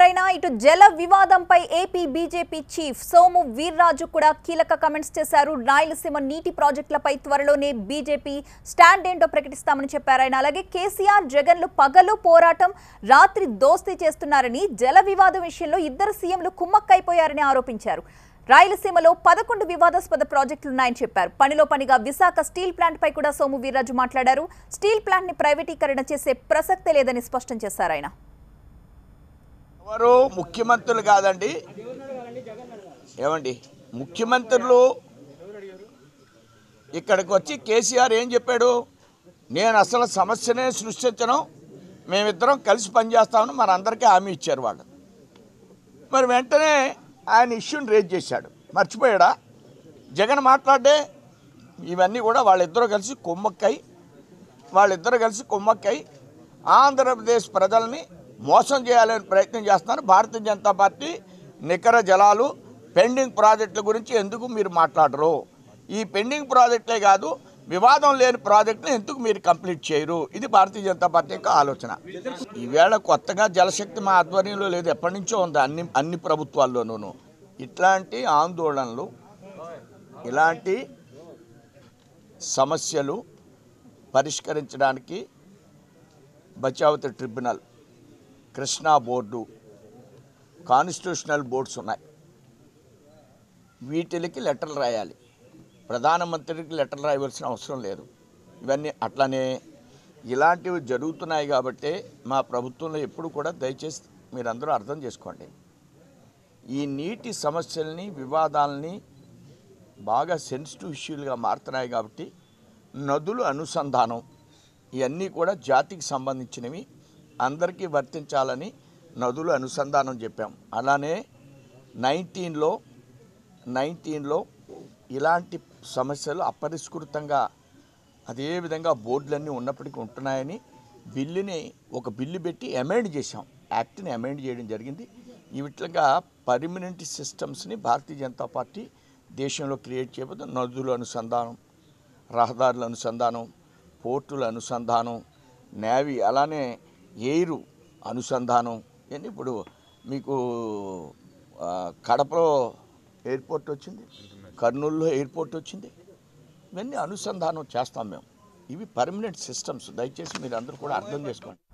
ఎవరైనా ఇటు జల వివాదంపై AP BJP chief Somu Veerraju కూడా కీలక కమెంట్స్ చేశారు రాయలసీమ నీటి ప్రాజెక్టులపై త్వరలోనే బీజేపీ స్టాండ్ ఏంటో ప్రకటిస్తామని చెప్పారు ఆయన అలాగే కేసీఆర్ జగన్లు పగలు పోరాటం రాత్రి దోస్తీ చేస్తున్నారని జల వివాదం విషయంలో ఇద్దరు సీఎంలు కుమ్మక్కైపోయారని ఆరోపించారు రాయలసీమలో పదకొండు వివాదాస్పద ప్రాజెక్టులున్నాయని చెప్పారు పనిలో పనిగా విశాఖ స్టీల్ ప్లాంట్ పై కూడా సోము వీర్రాజు మాట్లాడారు స్టీల్ ప్లాంట్ ని ప్రైవేటీకరణ చేసే ప్రసక్తే లేదని స్పష్టం చేశారు ఆయన ఎవరు ముఖ్యమంత్రులు కాదండి ఏమండి ముఖ్యమంత్రులు ఇక్కడికి వచ్చి కేసీఆర్ ఏం చెప్పాడు నేను అసలు సమస్యనే సృష్టించను మేమిద్దరం కలిసి పనిచేస్తామని మనందరికీ హామీ ఇచ్చారు వాళ్ళు మరి వెంటనే ఆయన ఇష్యూని రేజ్ చేశాడు మర్చిపోయాడా జగన్ మాట్లాడే ఇవన్నీ కూడా వాళ్ళిద్దరూ కలిసి కుమ్మక్కై వాళ్ళిద్దరూ కలిసి కుమ్మక్కై ఆంధ్రప్రదేశ్ ప్రజల్ని మోసం చేయాలని ప్రయత్నం చేస్తున్నారు భారతీయ జనతా పార్టీ నికర జలాలు పెండింగ్ ప్రాజెక్టుల గురించి ఎందుకు మీరు మాట్లాడరు ఈ పెండింగ్ ప్రాజెక్టులే కాదు వివాదం లేని ప్రాజెక్టులు ఎందుకు మీరు కంప్లీట్ చేయరు ఇది భారతీయ జనతా పార్టీ యొక్క ఆలోచన ఈవేళ కొత్తగా జలశక్తి మా ఆధ్వర్యంలో లేదు ఎప్పటి నుంచో ఉంది అన్ని అన్ని ప్రభుత్వాల్లోనూ ఇట్లాంటి ఆందోళనలు ఇలాంటి సమస్యలు పరిష్కరించడానికి బచావతి tribunal Krishna board constitutional boards ఉన్నాయి వీటికి లెటర్లు రాయాలి ప్రధానమంత్రికి లెటర్లు రాయవలసిన అవసరం లేదు ఇవన్నీ అట్లానే ఇలాంటివి జరుగుతున్నాయి కాబట్టి మా ప్రభుత్వంలో ఎప్పుడు కూడా దయచేసి మీరందరూ అర్థం చేసుకోండి ఈ నీటి సమస్యల్ని వివాదాలని బాగా సెన్సిటివ్ ఇష్యూలుగా మారుతున్నాయి కాబట్టి నదుల అనుసంధానం ఇవన్నీ కూడా జాతికి సంబంధించినవి అందరికీ వర్తించాలని నదుల అనుసంధానం చెప్పాం అలానే నైన్టీన్లో నైన్టీన్లో ఇలాంటి సమస్యలు అపరిష్కృతంగా అదేవిధంగా బోర్డులన్నీ ఉన్నప్పటికీ ఉంటున్నాయని బిల్లుని ఒక బిల్లు పెట్టి అమెండ్ చేశాం యాక్ట్ని అమెండ్ చేయడం జరిగింది ఈ విధంగా పర్మనెంట్ సిస్టమ్స్ని భారతీయ జనతా పార్టీ దేశంలో క్రియేట్ చేయబోతుంది నదుల అనుసంధానం రహదారుల అనుసంధానం పోర్టుల అనుసంధానం నేవీ అలానే ఎయిరు అనుసంధానం ఇవన్నీ ఇప్పుడు మీకు ఆ, కడపలో ఎయిర్పోర్ట్ వచ్చింది కర్నూలులో ఎయిర్పోర్ట్ వచ్చింది ఇవన్నీ అనుసంధానం చేస్తాం మేము ఇవి పర్మనెంట్ సిస్టమ్స్ దయచేసి మీరు అందరూ కూడా అర్థం చేసుకోండి